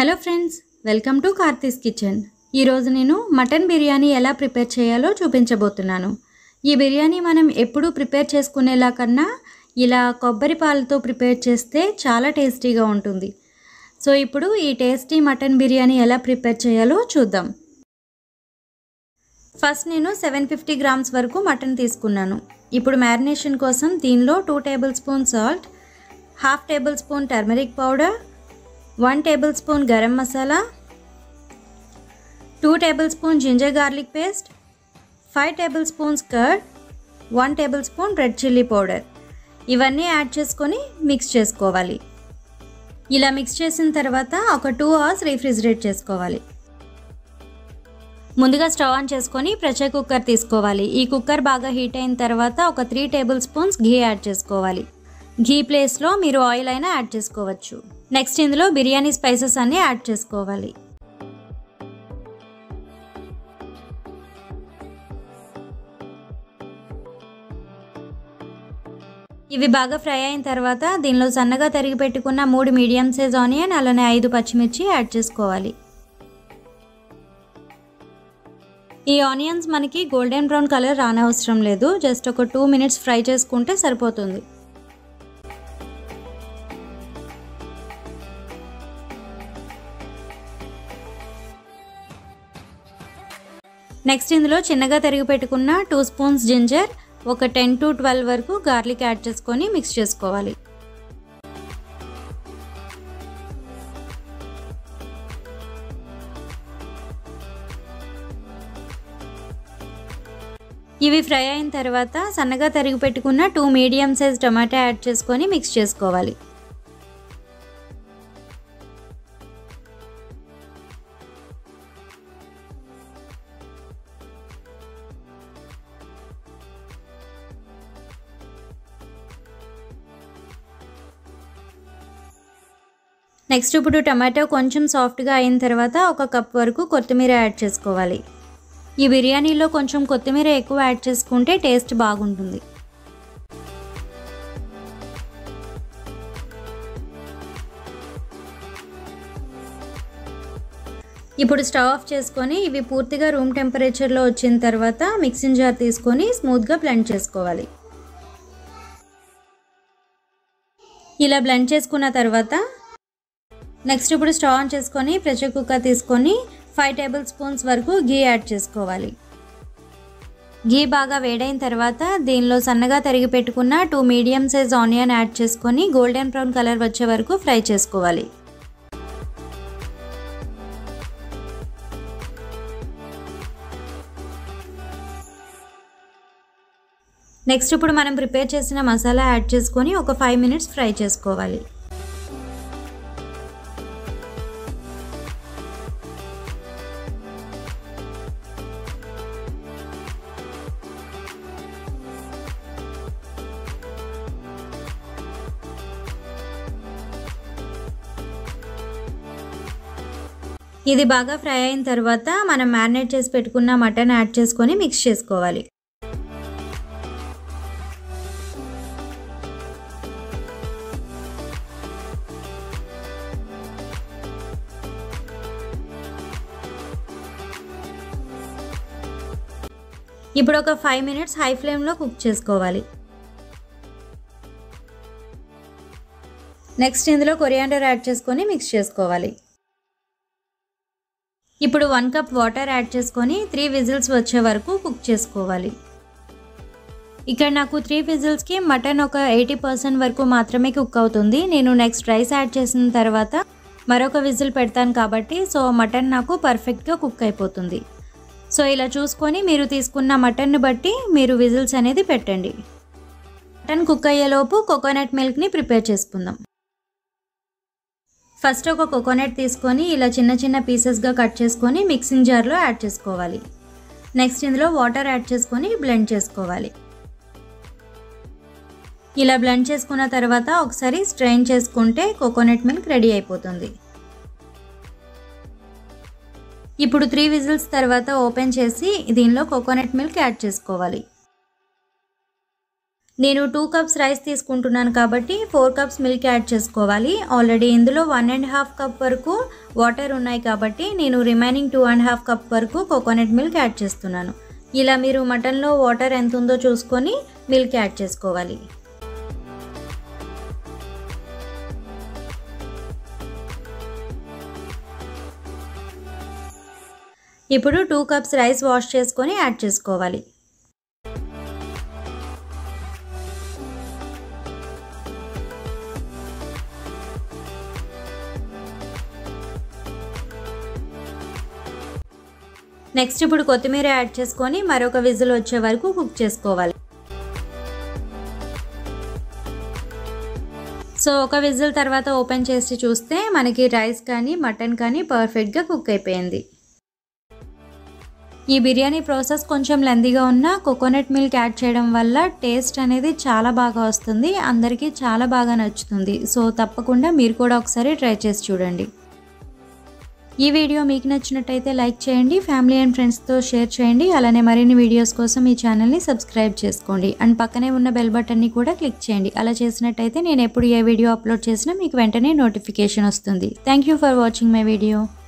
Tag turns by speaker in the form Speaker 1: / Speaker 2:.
Speaker 1: hello friends welcome to Karthi's kitchen ఈరోజు నేను mutton biryani ఎలా ప్రిపేర్ చేయాలో చూపించబోతున్నాను ఈ బిర్యానీ మనం ఎప్పుడూ ప్రిపేర్ చేసుకునేలా కన్నా ఇలా కొబ్బరి పాలతో ప్రిపేర్ చేస్తే చాలా టేస్టీగా ఉంటుంది సో ఇప్పుడు ఈ టేస్టీ మటన్ బిర్యానీ ఎలా ప్రిపేర్ చేయాలో చూద్దాం ఫస్ట్ నేను సెవెన్ ఫిఫ్టీ గ్రామ్స్ వరకు మటన్ తీసుకున్నాను ఇప్పుడు మ్యారినేషన్ కోసం దీనిలో two tablespoon salt half tablespoon turmeric powder one tablespoon garam masala two tablespoon ginger garlic paste five tablespoons curd one tablespoon red chilli powder ఇవన్నీ add చేసుకొని mix చేసుకోవాలి ఇలా mix చేసిన తర్వాత ఒక two hours refrigerate చేసుకోవాలి ముందుగా stove on చేసుకొని ప్రెషర్ కుక్కర్ తీసుకోవాలి ఈ కుక్కర్ బాగా హీట్ అయిన తర్వాత ఒక three tablespoons ghee add చేసుకోవాలి ఘీ ప్లేస్లో మీరు ఆయిల్ అయినా యాడ్ చేసుకోవచ్చు నెక్స్ట్ ఇందులో బిర్యానీ స్పైసెస్ అన్నీ యాడ్ చేసుకోవాలి ఇవి బాగా ఫ్రై అయిన తర్వాత దీనిలో సన్నగా తరిగి పెట్టుకున్న మూడు మీడియం సైజ్ ఆనియన్ అలానే ఐదు పచ్చిమిర్చి యాడ్ చేసుకోవాలి ఈ ఆనియన్స్ మనకి గోల్డెన్ బ్రౌన్ కలర్ రానవసరం లేదు జస్ట్ ఒక టూ మినిట్స్ ఫ్రై చేసుకుంటే సరిపోతుంది నెక్స్ట్ ఇందులో చిన్నగా తరిగి పెట్టుకున్న టూ స్పూన్స్ జింజర్ ఒక టెన్ టు ట్వెల్వ్ వరకు గార్లిక్ యాడ్ చేసుకొని మిక్స్ చేసుకోవాలి ఇవి ఫ్రై అయిన తర్వాత సన్నగా తరిగి పెట్టుకున్న two medium size tomato add చేసుకొని మిక్స్ చేసుకోవాలి నెక్స్ట్ ఇప్పుడు టమాటో కొంచెం సాఫ్ట్గా అయిన తర్వాత ఒక కప్ వరకు కొత్తిమీర యాడ్ చేసుకోవాలి ఈ బిర్యానీలో కొంచెం కొత్తిమీర ఎక్కువ యాడ్ చేసుకుంటే టేస్ట్ బాగుంటుంది ఇప్పుడు స్టవ్ ఆఫ్ చేసుకొని ఇవి పూర్తిగా రూమ్ టెంపరేచర్లో వచ్చిన తర్వాత మిక్సింగ్ జార్ తీసుకొని స్మూత్గా బ్లెండ్ చేసుకోవాలి ఇలా బ్లెండ్ చేసుకున్న తర్వాత నెక్స్ట్ ఇప్పుడు స్టవ్ ఆన్ చేసుకొని ప్రెషర్ కుక్కర్ తీసుకొని ఫైవ్ టేబుల్ స్పూన్స్ వరకు గీ యాడ్ చేసుకోవాలి గీ బాగా వేడైన తర్వాత దీనిలో సన్నగా తరిగి పెట్టుకున్న two medium size onion add చేసుకొని గోల్డెన్ బ్రౌన్ కలర్ వచ్చే వరకు ఫ్రై చేసుకోవాలి నెక్స్ట్ ఇప్పుడు మనం ప్రిపేర్ చేసిన మసాలా యాడ్ చేసుకొని ఒక ఫైవ్ మినిట్స్ ఫ్రై చేసుకోవాలి ఇది బాగా ఫ్రై అయిన తర్వాత మనం మ్యారినేట్ చేసి పెట్టుకున్న మటన్ యాడ్ చేసుకొని మిక్స్ చేసుకోవాలి ఇప్పుడు ఒక ఫైవ్ మినిట్స్ హై ఫ్లేమ్లో కుక్ చేసుకోవాలి నెక్స్ట్ ఇందులో కొరియాండర్ యాడ్ చేసుకొని మిక్స్ చేసుకోవాలి ఇప్పుడు వన్ కప్ వాటర్ యాడ్ చేసుకొని త్రీ విజిల్స్ వచ్చే వరకు కుక్ చేసుకోవాలి ఇక్కడ నాకు త్రీ విజిల్స్కి మటన్ ఒక ఎయిటీ పర్సెంట్ వరకు మాత్రమే కుక్ అవుతుంది నేను నెక్స్ట్ రైస్ యాడ్ చేసిన తర్వాత మరొక విజిల్ పెడతాను కాబట్టి సో మటన్ నాకు పర్ఫెక్ట్గా కుక్ అయిపోతుంది సో ఇలా చూసుకొని మీరు తీసుకున్న మటన్ని బట్టి మీరు విజిల్స్ అనేది పెట్టండి మటన్ కుక్ అయ్యేలోపు కోకోనట్ మిల్క్ని ప్రిపేర్ చేసుకుందాం ఫస్ట్ ఒక కోకోనట్ తీసుకొని ఇలా చిన్న చిన్న పీసెస్గా కట్ చేసుకొని మిక్సింగ్ జార్లో యాడ్ చేసుకోవాలి నెక్స్ట్ ఇందులో వాటర్ యాడ్ చేసుకొని బ్లెండ్ చేసుకోవాలి ఇలా బ్లెండ్ చేసుకున్న తర్వాత ఒకసారి స్ట్రెయిన్ చేసుకుంటే కోకోనట్ మిల్క్ రెడీ అయిపోతుంది ఇప్పుడు త్రీ విజిల్స్ తర్వాత ఓపెన్ చేసి దీనిలో కోకోనట్ మిల్క్ యాడ్ చేసుకోవాలి నేను టూ కప్స్ రైస్ తీసుకుంటున్నాను కాబట్టి ఫోర్ కప్స్ మిల్క్ యాడ్ చేసుకోవాలి ఆల్రెడీ ఇందులో వన్ అండ్ హాఫ్ కప్ వరకు వాటర్ ఉన్నాయి కాబట్టి నేను remaining two and half cup వరకు కోకోనట్ మిల్క్ యాడ్ చేస్తున్నాను ఇలా మీరు మటన్లో వాటర్ ఎంత ఉందో చూసుకొని మిల్క్ యాడ్ చేసుకోవాలి ఇప్పుడు టూ కప్స్ రైస్ వాష్ చేసుకొని యాడ్ చేసుకోవాలి నెక్స్ట్ ఇప్పుడు కొత్తిమీర యాడ్ చేసుకొని మరొక విజిల్ వచ్చే వరకు కుక్ చేసుకోవాలి సో ఒక విజిల్ తర్వాత ఓపెన్ చేసి చూస్తే మనకి రైస్ కానీ మటన్ కానీ పర్ఫెక్ట్గా కుక్ అయిపోయింది ఈ బిర్యానీ ప్రాసెస్ కొంచెం లెందీగా ఉన్న కోకోనట్ మిల్క్ యాడ్ చేయడం వల్ల టేస్ట్ అనేది చాలా బాగా వస్తుంది అందరికీ చాలా బాగా నచ్చుతుంది సో తప్పకుండా మీరు కూడా ఒకసారి ట్రై చేసి చూడండి ఈ వీడియో మీకు నచ్చినట్టయితే లైక్ చేయండి ఫ్యామిలీ అండ్ ఫ్రెండ్స్తో షేర్ చేయండి అలానే మరిన్ని వీడియోస్ కోసం ఈ ఛానల్ని సబ్స్క్రైబ్ చేసుకోండి అండ్ పక్కనే ఉన్న బెల్ బటన్ని కూడా క్లిక్ చేయండి అలా చేసినట్టయితే నేను ఎప్పుడు ఏ వీడియో అప్లోడ్ చేసినా మీకు వెంటనే నోటిఫికేషన్ వస్తుంది thank you for watching my video